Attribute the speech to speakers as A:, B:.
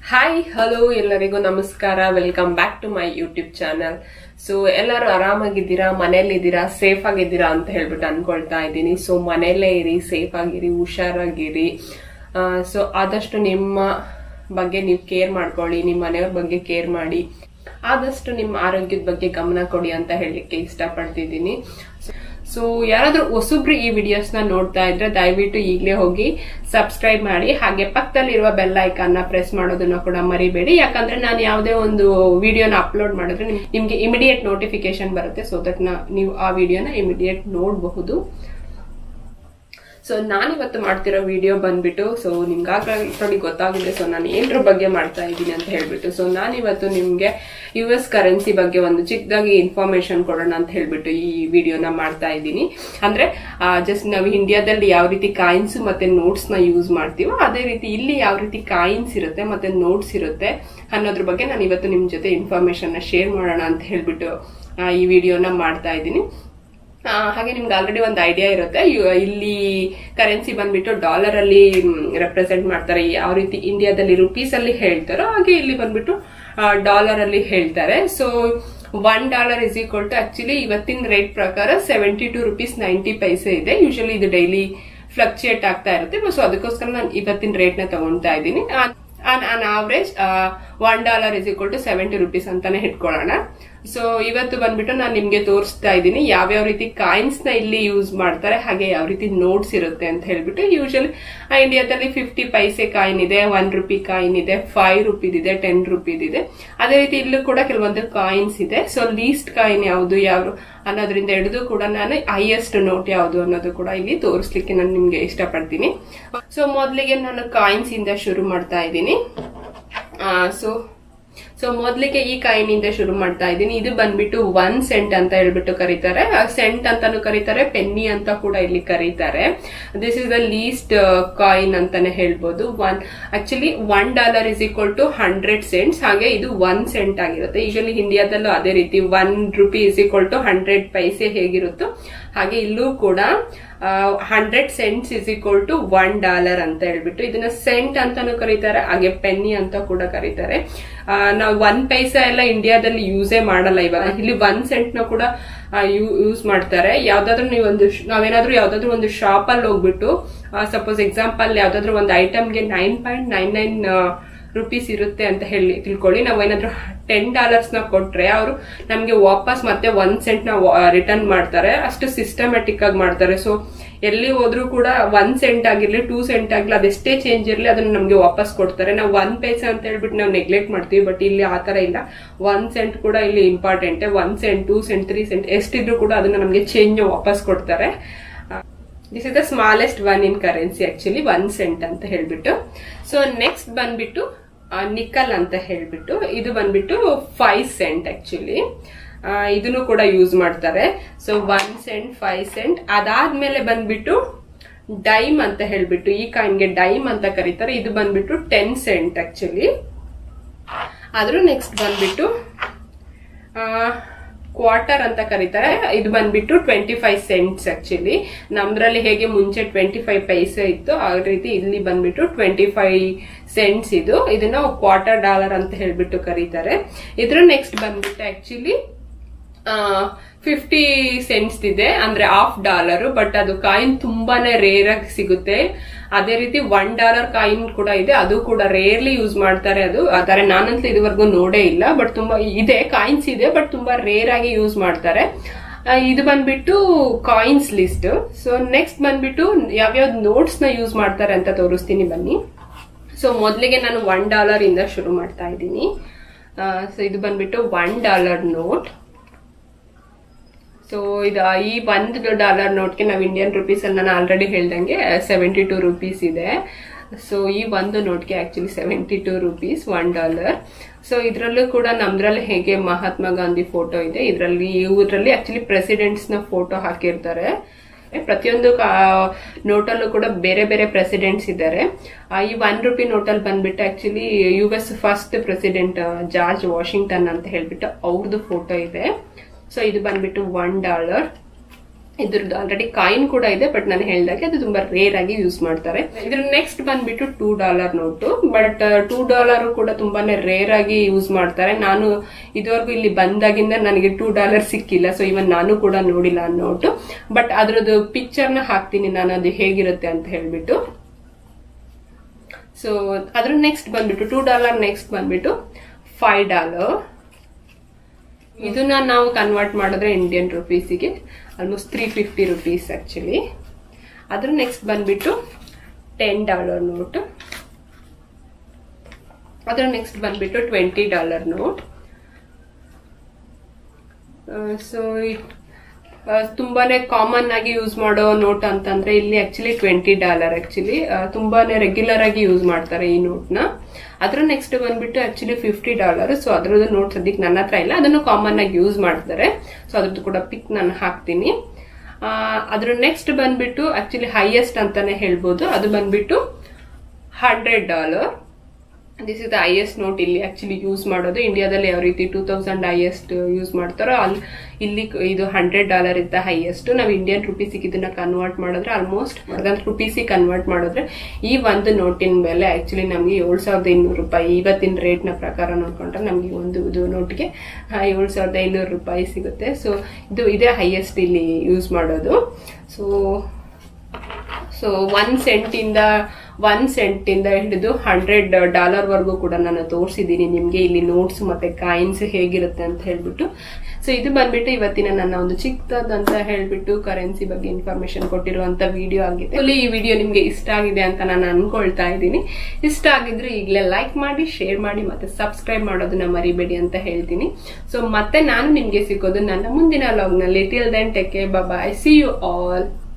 A: hi hello ಎಲ್ಲರಿಗೂ ನಮಸ್ಕಾರ welcome back to my YouTube channel so ಎಲ್ಲರೂ ಆರಾಮಾಗಿದ್ದೀರಾ ಮನೇಲಿದ್ದೀರಾ ಸೇಫ್ ಆಗಿದ್ದೀರಾ ಅಂತ ಹೇಳ್ಬಿಟ್ಟು ಅನ್ಕೊಳ್ತಾ ಇದ್ದೀನಿ ಸೊ ಮನೆಯಲ್ಲೇ ಇರಿ ಸೇಫ್ ಆಗಿರಿ ಹುಷಾರಾಗಿರಿ ಸೊ ಆದಷ್ಟು ನಿಮ್ಮ ಬಗ್ಗೆ ನೀವು ಕೇರ್ ಮಾಡ್ಕೊಳ್ಳಿ ನಿಮ್ಮ ಮನೆಯವ್ರ ಬಗ್ಗೆ ಕೇರ್ ಮಾಡಿ ಆದಷ್ಟು ನಿಮ್ಮ ಆರೋಗ್ಯದ ಬಗ್ಗೆ ಗಮನ ಕೊಡಿ ಅಂತ ಹೇಳಲಿಕ್ಕೆ ಇಷ್ಟಪಡ್ತಿದ್ದೀನಿ ಸೊ ಯಾರಾದ್ರೂ ಹೊಸಬ್ರು ಈ ವಿಡಿಯೋಸ್ ನ ನೋಡ್ತಾ ಇದ್ರೆ ದಯವಿಟ್ಟು ಈಗಲೇ ಹೋಗಿ ಸಬ್ಸ್ಕ್ರೈಬ್ ಮಾಡಿ ಹಾಗೆ ಪಕ್ಕದಲ್ಲಿರುವ ಬೆಲ್ ಐಕಾನ್ ನ ಪ್ರೆಸ್ ಮಾಡೋದನ್ನ ಕೂಡ ಮರಿಬೇಡಿ ಯಾಕಂದ್ರೆ ನಾನು ಯಾವುದೇ ಒಂದು ವಿಡಿಯೋನ ಅಪ್ಲೋಡ್ ಮಾಡಿದ್ರೆ ನಿಮ್- ನಿಮ್ಗೆ ಇಮಿಡಿಯೇಟ್ ನೋಟಿಫಿಕೇಶನ್ ಬರುತ್ತೆ ಸೊ ದಟ್ ನೀವು ಆ ವಿಡಿಯೋನ ಇಮಿಡಿಯೇಟ್ ನೋಡಬಹುದು ಸೊ ನಾನಿವತ್ತು ಮಾಡ್ತಿರೋ ವಿಡಿಯೋ ಬಂದ್ಬಿಟ್ಟು ಸೊ ನಿಮ್ಗೆ ಆಲ್ರೆಡಿ ಗೊತ್ತಾಗಿದೆ ಸೊ ನಾನು ಏನರ ಬಗ್ಗೆ ಮಾಡ್ತಾ ಇದ್ದೀನಿ ಅಂತ ಹೇಳ್ಬಿಟ್ಟು ಸೊ ನಾನಿವತ್ತು ನಿಮ್ಗೆ ಯು ಎಸ್ ಕರೆನ್ಸಿ ಬಗ್ಗೆ ಒಂದು ಚಿಕ್ಕದಾಗಿ ಇನ್ಫಾರ್ಮೇಶನ್ ಕೊಡೋಣ ಅಂತ ಹೇಳ್ಬಿಟ್ಟು ಈ ವಿಡಿಯೋನ ಮಾಡ್ತಾ ಇದ್ದೀನಿ ಅಂದ್ರೆ ಜಸ್ಟ್ ನಾವು ಇಂಡಿಯಾದಲ್ಲಿ ಯಾವ ರೀತಿ ಕಾಯಿನ್ಸ್ ಮತ್ತೆ ನೋಟ್ಸ್ ನ ಯೂಸ್ ಮಾಡ್ತೀವೋ ಅದೇ ರೀತಿ ಇಲ್ಲಿ ಯಾವ ರೀತಿ ಕಾಯಿನ್ಸ್ ಇರುತ್ತೆ ಮತ್ತೆ ನೋಟ್ಸ್ ಇರುತ್ತೆ ಅನ್ನೋದ್ರ ಬಗ್ಗೆ ನಾನು ಇವತ್ತು ನಿಮ್ ಜೊತೆ ಇನ್ಫಾರ್ಮೇಶನ್ ನ ಶೇರ್ ಮಾಡೋಣ ಅಂತ ಹೇಳ್ಬಿಟ್ಟು ಆ, ಈ ವಿಡಿಯೋನ ಮಾಡ್ತಾ ಇದ್ದೀನಿ ಆ, ಹಾಗೆ ನಿಮ್ಗೆ ಆಲ್ರೆಡಿ ಒಂದು ಐಡಿಯಾ ಇರುತ್ತೆ ಯು- ಇಲ್ಲಿ ಕರೆನ್ಸಿ ಬಂದ್ಬಿಟ್ಟು ಡಾಲರ್ ಅಲ್ಲಿ ರೆಪ್ರೆಸೆಂಟ್ ಮಾಡ್ತಾರೆ ಯಾವ ರೀತಿ ಇಂಡಿಯಾದಲ್ಲಿ ರುಪೀಸ್ ಅಲ್ಲಿ ಹೇಳ್ತಾರೋ ಹಾಗೆ ಇಲ್ಲಿ ಬಂದ್ಬಿಟ್ಟು ಡಾಲರ್ ಅಲ್ಲಿ ಹೇಳ್ತಾರೆ so one dollar is equal to actually ಇವತ್ತಿನ ರೇಟ್ ಪ್ರಕಾರ seventy two rupees ninety paise ಇದೆ ಯೂಶಲಿ ಇದು ಡೈಲಿ ಫ್ಲಕ್ಚುಯೇಟ್ ಆಗ್ತಾ ಇರುತ್ತೆ ಸೊ ಅದಕ್ಕೋಸ್ಕರ ನಾನು ಇವತ್ತಿನ ರೇಟ್ ನ ತಗೊಳ್ತಾ ಇದ್ದೀನಿ on on average one dollar is equal to seventy rupees ಅಂತಾನೆ ಇಟ್ಕೊಳ್ಳೋಣ ಸೊ ಇವತ್ತು ಬಂದ್ಬಿಟ್ಟು ನಾನು ನಿಮ್ಗೆ ತೋರಿಸ್ತಾ ಇದ್ದೀನಿ ಯಾವ್ಯಾವ ರೀತಿ ಕಾಯಿನ್ಸ್ ನ ಇಲ್ಲಿ ಯೂಸ್ ಮಾಡ್ತಾರೆ ಹಾಗೆ ಯಾವ ರೀತಿ ನೋಟ್ಸ್ ಇರುತ್ತೆ ಅಂತ ಹೇಳ್ಬಿಟ್ಟು ಯೂಶಲಿ ಇಂಡಿಯಾದಲ್ಲಿ ಫಿಫ್ಟಿ ಪೈಸೆ ಕಾಯಿನ್ ಇದೆ ಒನ್ ರುಪಿ ಕಾಯಿನ್ ಇದೆ ಫೈವ್ ರುಪೀದ್ ಇದೆ ಟೆನ್ ರುಪೀದ್ ಇದೆ ಅದೇ ರೀತಿ ಇಲ್ಲೂ ಕೂಡ ಕೆಲವೊಂದು ಕಾಯಿನ್ಸ್ ಇದೆ ಸೊ ಲೀಸ್ಟ್ ಕಾಯಿನ್ ಯಾವುದು ಯಾವ ಅನ್ನೋದ್ರಿಂದ ಹಿಡಿದು ಕೂಡ ನಾನು ಹೈಯೆಸ್ಟ್ ನೋಟ್ ಯಾವುದು ಅನ್ನೋದು ಕೂಡ ಇಲ್ಲಿ ತೋರಿಸ್ಲಿಕ್ಕೆ ನಾನು ನಿಮ್ಗೆ ಇಷ್ಟಪಡ್ತೀನಿ ಸೊ ಮೊದಲಿಗೆ ನಾನು ಕಾಯಿನ್ಸ್ ಇಂದ ಶುರು ಮಾಡ್ತಾ ಇದ್ದೀನಿ ಸೊ ಸೊ ಮೊದಲಿಗೆ ಈ ಕಾಯಿನಿಂದ ಶುರು ಮಾಡ್ತಾ ಇದ್ದೀನಿ ಇದು ಬಂದ್ಬಿಟ್ಟು ಒನ್ ಸೆಂಟ್ ಅಂತ ಹೇಳ್ಬಿಟ್ಟು ಕರೀತಾರೆ ಸೆಂಟ್ ಅಂತಾನು ಕರೀತಾರೆ ಪೆನ್ನಿ ಅಂತ ಕೂಡ ಇಲ್ಲಿ ಕರೀತಾರೆ this is the least coin ಅಂತಾನೆ ಹೇಳ್ಬೋದು one actually one dollar is equal to hundred cents ಹಾಗೆ ಇದು ಒನ್ ಸೆಂಟ್ ಆಗಿರುತ್ತೆ ಯೂಶಲಿ ಇಂಡಿಯಾದಲ್ಲೂ ಅದೇ ರೀತಿ one rupee is equal to hundred paise ಹೇಗಿರುತ್ತೋ ಹಾಗೆ ಇಲ್ಲೂ ಕೂಡ hundred cents is equal to one dollar ಅಂತ ಹೇಳ್ಬಿಟ್ಟು ಇದನ್ನ ಸೆಂಟ್ ಅಂತಾನು ಕರೀತಾರೆ ಹಾಗೆ ಪೆನ್ನಿ ಅಂತ ಕೂಡ ಕರೀತಾರೆ ಆ, ನಾವು ಒನ್ ಪೈಸಾ ಎಲ್ಲ ಇಂಡಿಯಾದಲ್ಲಿ ಯೂಸೇ ಮಾಡಲ್ಲ ಇವಾಗ ಇಲ್ಲಿ ಒನ್ ಸೆಂಟ್ ನ ಕೂಡ ಯೂಸ್ ಮಾಡ್ತಾರೆ ಯಾವ್ದಾದ್ರು ನೀವು ಒಂದು sh- ನಾವೇನಾದ್ರೂ ಯಾವ್ದಾದ್ರು ಒಂದು ಶಾಪ್ ಅಲ್ಲಿ ಹೋಗ್ಬಿಟ್ಟು ಸಪೋಸ್ ಎಕ್ಸಾಂಪಲ್ ಯಾವ್ದಾದ್ರು ಒಂದು ಐಟಮ್ಗೆ nine point nine nine rupees ಇರುತ್ತೆ ಅಂತ ಹೇಳಿ ತಿಳ್ಕೊಳ್ಳಿ ನಾವು ಏನಾದ್ರು ಟೆನ್ ಡಾಲರ್ಸ್ ನ ಕೊಟ್ರೆ ಅವರು ನಮ್ಗೆ ವಾಪಸ್ ಮತ್ತೆ ಒನ್ ಸೆಂಟ್ ನ ರಿಟರ್ನ್ ಮಾಡ್ತಾರೆ ಅಷ್ಟು ಸಿಸ್ಟಮ್ಯಾಟಿಕ್ ಆಗಿ ಮಾಡ್ತಾರೆ ಸೊ ಎಲ್ಲಿ ಹೋದ್ರೂ ಕೂಡ ಒನ್ ಸೆಂಟ್ ಆಗಿರ್ಲಿ ಟೂ ಸೆಂಟ್ ಆಗಿರ್ಲಿ ಅದೆಷ್ಟೇ ಚೇಂಜ್ ಇರಲಿ ಅದನ್ನ ನಮ್ಗೆ ವಾಪಸ್ ಕೊಡ್ತಾರೆ ನಾವು ಒನ್ ಪೈಸೆ ಅಂತ ಹೇಳ್ಬಿಟ್ಟು ನಾವು ನೆಗ್ಲೆಕ್ಟ್ ಮಾಡ್ತೀವಿ ಬಟ್ ಇಲ್ಲಿ ಆ ತರ ಇಲ್ಲ ಒನ್ ಸೆಂಟ್ ಕೂಡ ಇಲ್ಲಿ important one cent two cent three cent ಎಷ್ಟಿದ್ರು ಕೂಡ ಅದನ್ನ ನಮ್ಗೆ ಚೇಂಜ್ ವಾಪಸ್ ಕೊಡ್ತಾರೆ this is the smallest one in currency actually one cent ಅಂತ ಹೇಳ್ಬಿಟ್ಟು ಸೊ ನೆಕ್ಸ್ಟ್ ಬಂದ್ಬಿಟ್ಟು ನಿಕಲ್ ಅಂತ ಹೇಳ್ಬಿಟ್ಟು ಇದು ಬಂದ್ಬಿಟ್ಟು ಫೈವ್ ಸೆಂಟ್ ಆಕ್ಚುಲಿ ಇದನ್ನು ಕೂಡ ಯೂಸ್ ಮಾಡ್ತಾರೆ so one cent five cent ಅದಾದ್ಮೇಲೆ ಬಂದ್ಬಿಟ್ಟು ಡೈಮ್ ಅಂತ ಹೇಳ್ಬಿಟ್ಟು ಈ ಕಾಯಿನ್ಗೆ ಡೈಮ್ ಅಂತ ಕರೀತಾರೆ ಇದು ಬಂದ್ಬಿಟ್ಟು ಟೆನ್ ಸೆಂಟ್ ಆಕ್ಚುಲಿ ಆದ್ರೂ ನೆಕ್ಸ್ಟ್ ಬಂದ್ಬಿಟ್ಟು ಕ್ವಾರ್ಟರ್ ಅಂತ ಕರೀತಾರೆ ಇದು ಬಂದ್ಬಿಟ್ಟು ಟ್ವೆಂಟಿ ಫೈವ್ ಸೆಂಟ್ಸ್ ಆಕ್ಚುಲಿ ನಮ್ದ್ರಲ್ಲಿ ಹೇಗೆ ಮುಂಚೆ ಟ್ವೆಂಟಿ ಫೈವ್ ಪೈಸೆ ಇತ್ತು ಆ ರೀತಿ ಇಲ್ಲಿ ಬಂದ್ಬಿಟ್ಟು ಟ್ವೆಂಟಿ ಫೈವ್ ಸೆಂಟ್ಸ್ ಇದು ಇದನ್ನ ಕ್ವಾರ್ಟರ್ ಡಾಲರ್ ಅಂತ ಹೇಳ್ಬಿಟ್ಟು ಕರೀತಾರೆ ಇದ್ರ ನೆಕ್ಸ್ಟ್ ಬಂದ್ಬಿಟ್ಟು ಆಕ್ಚುಲಿ ಫಿಫ್ಟಿ ಸೆಂಟ್ಸ್ ಇದೆ ಅಂದ್ರೆ ಹಾಫ್ ಡಾಲರ್ ಬಟ್ ಅದು ಕಾಯಿನ್ ತುಂಬಾನೇ ರೇರ್ ಆಗಿ ಸಿಗುತ್ತೆ ಅದೇ ರೀತಿ ಒನ್ ಡಾಲರ್ ಕಾಯಿನ್ ಕೂಡ ಇದೆ ಅದು ಕೂಡ ರೇರ್ಲಿ ಯೂಸ್ ಮಾಡ್ತಾರೆ ಅದು ಆದರೆ ನಾನಂತೂ ಇದುವರೆಗೂ ನೋಡೇ ಇಲ್ಲ ಬಟ್ ತುಂಬಾ ಇದೆ ಕಾಯಿನ್ಸ್ ಇದೆ ಬಟ್ ತುಂಬಾ ರೇರ್ ಆಗಿ ಯೂಸ್ ಮಾಡ್ತಾರೆ ಆ, ಇದು ಬಂದ್ಬಿಟ್ಟು ಕಾಯಿನ್ಸ್ ಲಿಸ್ಟ್ ಸೊ ನೆಕ್ಸ್ಟ್ ಬಂದ್ಬಿಟ್ಟು ಯಾವ್ಯಾವ್ದು ನೋಟ್ಸ್ ನ ಯೂಸ್ ಮಾಡ್ತಾರೆ ಅಂತ ತೋರಿಸ್ತೀನಿ ಬನ್ನಿ ಸೊ ಮೊದಲಿಗೆ ನಾನು ಒನ್ ಡಾಲರ್ ಇಂದ ಶುರು ಮಾಡ್ತಾ ಇದ್ದೀನಿ ಸೊ ಇದು ಬಂದ್ಬಿಟ್ಟು ಒನ್ ಡಾಲರ್ ನೋಟ್ ಸೊ ಇದು ಈ ಒಂದು ಡಾಲರ್ ನೋಟ್ಗೆ ನಾವು ಇಂಡಿಯನ್ ರುಪೀಸ್ ಅಲ್ಲಿ ನಾನು ಆಲ್ರೆಡಿ ಹೇಳ್ದಂಗೆ ಸೆವೆಂಟಿ ಟೂ ರುಪೀಸ್ ಇದೆ ಸೊ ಈ ಒಂದು ನೋಟ್ಗೆ actually seventy two rupees one dollar so ಇದರಲ್ಲೂ ಕೂಡ ನಮ್ದ್ರಲ್ಲಿ ಹೇಗೆ ಮಹಾತ್ಮ ಗಾಂಧಿ ಫೋಟೋ ಇದೆ ಇದರಲ್ಲಿ ಇವರಲ್ಲಿ ಆಕ್ಚುಲಿ ಪ್ರೆಸಿಡೆಂಟ್ಸ್ ನ ಫೋಟೋ ಹಾಕಿರ್ತಾರೆ ಪ್ರತಿಯೊಂದು ನೋಟಲ್ಲೂ ಕೂಡ ಬೇರೆ ಬೇರೆ ಪ್ರೆಸಿಡೆಂಟ್ಸ್ ಇದ್ದಾರೆ ಆ, ಈ ಒನ್ ರುಪಿ ನೋಟಲ್ಲಿ ಬಂದ್ಬಿಟ್ಟು actually U S first president George Washington ಅಂತ ಹೇಳ್ಬಿಟ್ಟು ಅವ್ರದ್ದು ಫೋಟೋ ಇದೆ ಸೊ ಇದು ಬಂದ್ಬಿಟ್ಟು ಒನ್ ಡಾಲರ್ ಇದ್ರದ್ದು ಆಲ್ರೆಡಿ ಕಾಯಿನ್ ಕೂಡ ಇದೆ ಬಟ್ ನಾನು ಹೇಳ್ದಾಗೆ ಅದು ತುಂಬಾ ರೇರ್ ಆಗಿ ಯೂಸ್ ಮಾಡ್ತಾರೆ ಇದ್ರ ನೆಕ್ಸ್ಟ್ ಬಂದ್ಬಿಟ್ಟು two dollar note but two dollar ಕೂಡ ತುಂಬಾನೇ ರೇರ್ ಆಗಿ ಯೂಸ್ ಮಾಡ್ತಾರೆ ನಾನು ಇದುವರೆಗೂ ಇಲ್ಲಿ ಬಂದಾಗಿಂದ ನನಗೆ ಟೂ ಡಾಲರ್ ಸಿಕ್ಕಿಲ್ಲ ಸೊ ಇವನ್ ನಾನು ಕೂಡ ನೋಡಿಲ್ಲ ಆ ನೋಟು ಬಟ್ ಅದ್ರದ್ದು ಪಿಕ್ಚರ್ ನ ಹಾಕ್ತೀನಿ ನಾನು ಅದು ಹೇಗಿರುತ್ತೆ ಅಂತ ಹೇಳ್ಬಿಟ್ಟು ಸೊ ಅದ್ರ ನೆಕ್ಸ್ಟ್ ಬಂದ್ಬಿಟ್ಟು ಟೂ ಡಾಲರ್ ನೆಕ್ಸ್ಟ್ ಬಂದ್ಬಿಟ್ಟು ಫೈವ್ ಡಾಲರ್ ಇದನ್ನ ನಾವು ಕನ್ವರ್ಟ್ ಮಾಡಿದ್ರೆ ಇಂಡಿಯನ್ ರುಪೀಸಿಗೆ almost three fifty rupees actually ಅದ್ರ ನೆಕ್ಸ್ಟ್ ಬಂದ್ಬಿಟ್ಟು ಟೆನ್ ಡಾಲರ್ ನೋಟ್ ಅದ್ರ ನೆಕ್ಸ್ಟ್ ಬಂದ್ಬಿಟ್ಟು ಟ್ವೆಂಟಿ ಡಾಲರ್ ನೋಟ್ ಸೊ ತುಂಬಾನೇ ಕಾಮನ್ ಆಗಿ ಯೂಸ್ ಮಾಡೋ ನೋಟ್ ಅಂತಂದ್ರೆ ಇಲ್ಲಿ ಆಕ್ಚುಲಿ ಟ್ವೆಂಟಿ ಡಾಲರ್ ಆಕ್ಚುಲಿ ತುಂಬಾನೇ ರೆಗ್ಯುಲರ್ ಆಗಿ ಯೂಸ್ ಮಾಡ್ತಾರೆ ಈ ನೋಟ್ ನ ಅದ್ರ ನೆಕ್ಸ್ಟ್ ಬಂದ್ಬಿಟ್ಟು ಆಕ್ಚುಲಿ ಫಿಫ್ಟಿ ಡಾಲರ್ ಸೊ ಅದ್ರದ್ದು ನೋಟ್ ಸದ್ಯಕ್ಕೆ ನನ್ನ ಹತ್ರ ಇಲ್ಲ ಅದನ್ನು ಕಾಮನ್ ಆಗಿ ಯೂಸ್ ಮಾಡ್ತಾರೆ ಸೊ ಅದ್ರದ್ದು ಕೂಡ ಪಿಕ್ ನಾನು ಹಾಕ್ತೀನಿ ಆ, ಅದ್ರ ನೆಕ್ಸ್ಟ್ ಬಂದ್ಬಿಟ್ಟು ಆಕ್ಚುಲಿ ಹೈಯೆಸ್ಟ್ ಅಂತಾನೆ ಹೇಳ್ಬೋದು ಅದು ಬಂದ್ಬಿಟ್ಟು hundred dollar this is the highest note ಇಲ್ಲಿ ಆಕ್ಚುಲಿ ಯೂಸ್ ಮಾಡೋದು ಇಂಡಿಯಾದಲ್ಲಿ ಯಾವ ರೀತಿ ಟೂ ತೌಸಂಡ್ ಹೈಯೆಸ್ಟ್ ಯೂಸ್ ಮಾಡ್ತಾರೋ ಅಲ್ಲಿ ಇಲ್ಲಿ ಇದು ಹಂಡ್ರೆಡ್ ಡಾಲರ್ ಇದ್ದ ಹೈಯೆಸ್ಟ್ ನಾವು ಇಂಡಿಯನ್ ರುಪೀಸಿಗೆ ಇದನ್ನ ಕನ್ವರ್ಟ್ ಮಾಡಿದ್ರೆ ಆಲ್ಮೋಸ್ಟ್ ರುಪೀಸಿಗೆ ಕನ್ವರ್ಟ್ ಮಾಡಿದ್ರೆ ಈ ಒಂದು ನೋಟಿನ ಮೇಲೆ ಆಕ್ಚುಲಿ ನಮಗೆ ಏಳು ಸಾವಿರದ ಇನ್ನೂರು ರೂಪಾಯಿ ಇವತ್ತಿನ ರೇಟ್ನ ಪ್ರಕಾರ ನೋಡ್ಕೊಂಡ್ರೆ ನಮಗೆ ಒಂದು ಇದು ನೋಟ್ಗೆ ಏಳು ಸಾವಿರದ ಐನೂರು ರೂಪಾಯಿ ಸಿಗುತ್ತೆ ಸೊ ಇದು ಇದೇ ಹೈಯೆಸ್ಟ್ ಇಲ್ಲಿ ಯೂಸ್ ಮಾಡೋದು ಸೊ ಸೊ ಒನ್ ಸೆಂಟಿಂದ ಒನ್ ಸೆಂಟಿಂದ ಹಿಡಿದು ಹಂಡ್ರೆಡ್ ಡಾಲರ್ ವರೆಗೂ ಕೂಡ ನಾನು ತೋರಿಸಿದ್ದೀನಿ ನಿಮಗೆ ಇಲ್ಲಿ ನೋಟ್ಸ್ ಮತ್ತೆ ಕಾಯಿನ್ಸ್ ಹೇಗಿರುತ್ತೆ ಅಂತ ಹೇಳ್ಬಿಟ್ಟು ಸೊ ಇದು ಬಂದ್ಬಿಟ್ಟು ಇವತ್ತಿನ ನನ್ನ ಒಂದು ಚಿಕ್ಕದಂತ ಹೇಳ್ಬಿಟ್ಟು ಕರೆನ್ಸಿ ಬಗ್ಗೆ ಇನ್ಫಾರ್ಮೇಶನ್ ಕೊಟ್ಟಿರುವಂತ ವಿಡಿಯೋ ಆಗಿದೆ ಅಲ್ಲಿ ಈ ವಿಡಿಯೋ ನಿಮ್ಗೆ ಇಷ್ಟ ಆಗಿದೆ ಅಂತ ನಾನು ಅನ್ಕೊಳ್ತಾ ಇದ್ದೀನಿ ಇಷ್ಟ ಆಗಿದ್ರೆ ಈಗಲೇ ಲೈಕ್ ಮಾಡಿ ಶೇರ್ ಮಾಡಿ ಮತ್ತೆ ಸಬ್ಸ್ಕ್ರೈಬ್ ಮಾಡೋದನ್ನ ಮರಿಬೇಡಿ ಅಂತ ಹೇಳ್ತೀನಿ ಸೊ ಮತ್ತೆ ನಾನು ನಿಮ್ಗೆ ಸಿಗೋದು ನನ್ನ ಮುಂದಿನ ಲಾಗ್ ನಲ್ಲಿ till then tech boy see you all